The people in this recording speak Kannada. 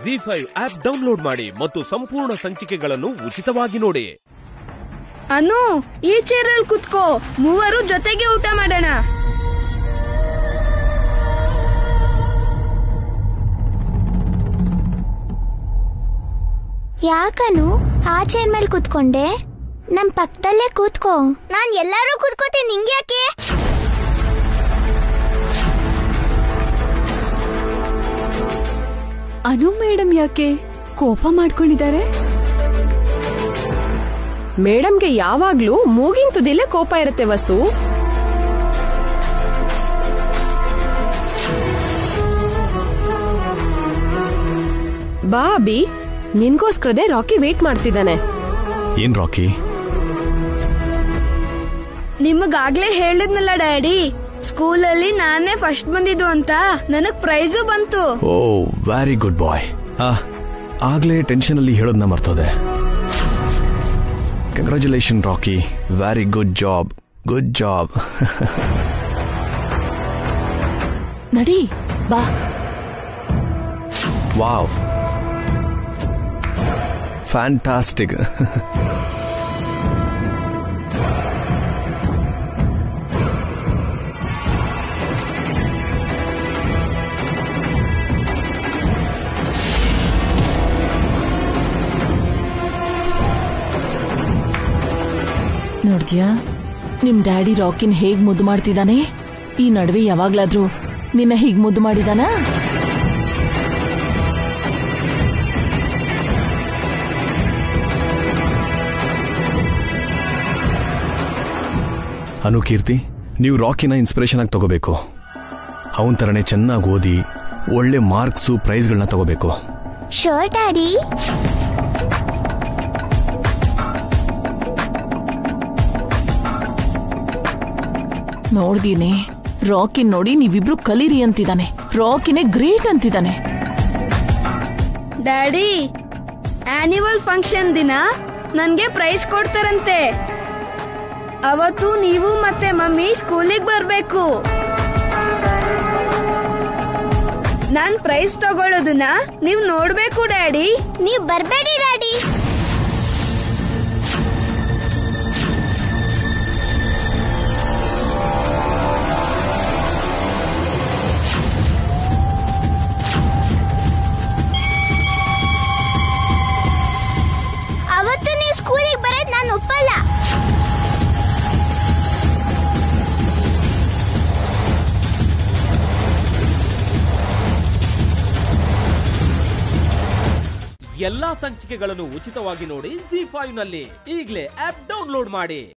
ಜಿ ಫೈವ್ ಆಪ್ ಡೌನ್ಲೋಡ್ ಮಾಡಿ ಮತ್ತು ಸಂಪೂರ್ಣ ಸಂಚಿಕೆಗಳನ್ನು ಉಚಿತವಾಗಿ ನೋಡಿ ಅನು ಈ ಚೇರಲ್ಲಿ ಕುತ್ಕೋ ಮೂವರು ಜೊತೆಗೆ ಊಟ ಮಾಡೋಣ ಯಾಕನು ಆ ಚೇರ್ ಮೇಲೆ ಕೂತ್ಕೊಂಡೆ ನಮ್ ಪಕ್ಕದಲ್ಲೇ ಕೂತ್ಕೋ ನಾನ್ ಎಲ್ಲಾರು ಕೂತ್ಕೋತೀನಿ ನಿಂಗೆ ಯಾಕೆ ಅನು ಮೇಡಮ್ ಯಾಕೆ ಕೋಪ ಮಾಡ್ಕೊಂಡಿದ್ದಾರೆ ಮೇಡಮ್ಗೆ ಯಾವಾಗ್ಲೂ ಮೂಗಿನ ತುದಿಲೇ ಕೋಪ ಇರುತ್ತೆ ವಸು ಬಾ ಅಬಿ ನಿನ್ಗೋಸ್ಕರನೇ ರಾಕಿ ವೇಟ್ ಮಾಡ್ತಿದ್ದಾನೆ ಏನ್ ರಾಕಿ ನಿಮಗಾಗ್ಲೇ ಹೇಳಿದ್ನಲ್ಲ ಡ್ಯಾಡಿ ಸ್ಕೂಲಲ್ಲಿ ನಾನೇ ಫಸ್ಟ್ ಬಂದಿದ್ದು ಅಂತ ನನಗ್ ಪ್ರೈಸು ಬಂತು ಓ ವೆರಿ ಗುಡ್ ಬಾಯ್ ಆ ಆಗ್ಲೇ ಟೆನ್ಷನ್ ಅಲ್ಲಿ ಹೇಳೋದನ್ನ ಮರ್ತೋದೆ congratulation Rocky very good job good job ನಡಿ ಬಾ ವಾವ್ ಫ್ಯಾಂಟಾಸ್ಟಿಕ್ ನೋಡ್ದ್ಯಾ ನಿಮ್ ಡ್ಯಾಡಿ ರಾಕಿನ್ ಹೇಗ್ ಮುದ್ದು ಮಾಡ್ತಿದ್ದಾನೆ ಈ ನಡುವೆ ಯಾವಾಗ್ಲಾದ್ರೂ ನಿನ್ನ ಹೀಗ್ ಮುದ್ದು ಮಾಡಿದಾನಾ ಅನು ಕೀರ್ತಿ ನೀವು ರಾಕಿನ ಇನ್ಸ್ಪಿರೇಷನ್ ಆಗಿ ತಗೋಬೇಕು ಅವನ ಥರನೇ ಚೆನ್ನಾಗಿ ಓದಿ ಒಳ್ಳೆ ಮಾರ್ಕ್ಸು ಪ್ರೈಸ್ಗಳನ್ನ ತಗೋಬೇಕು ಶೋರ್ ಡ್ಯಾಡಿ ನೋಡ್ದೀನಿ ರಾಕಿನ್ ನೋಡಿ ನೀವಿಬ್ರು ಕಲೀರಿ ಅಂತಿದ್ದಾನೆ ರಾಕಿನೇ ಗ್ರೇಟ್ ಅಂತಿದ್ದಾನೆ ಡ್ಯಾಡಿ ಆನ್ಯುವಲ್ ಫಂಕ್ಷನ್ ದಿನ ನನ್ಗೆ ಪ್ರೈಸ್ ಕೊಡ್ತಾರಂತೆ ಅವತ್ತು ನೀವು ಮತ್ತೆ ಮಮ್ಮಿ ಸ್ಕೂಲಿಗೆ ಬರ್ಬೇಕು ನಾನ್ ಪ್ರೈಸ್ ತಗೊಳ್ಳೋದನ್ನ ನೀವ್ ನೋಡ್ಬೇಕು ಡ್ಯಾಡಿ ನೀವ್ ಬರ್ಬೇಡಿ ಡ್ಯಾಡಿ ಅವತ್ತು ನೀವು ಸ್ಕೂಲಿಗೆ ಬರೋದ್ ನಾನು ಒಪ್ಪಲ್ಲ ಎಲ್ಲಾ ಸಂಚಿಕೆಗಳನ್ನು ಉಚಿತವಾಗಿ ನೋಡಿ ಜಿ ಫೈವ್ ನಲ್ಲಿ ಈಗಲೇ ಆಪ್ ಡೌನ್ಲೋಡ್ ಮಾಡಿ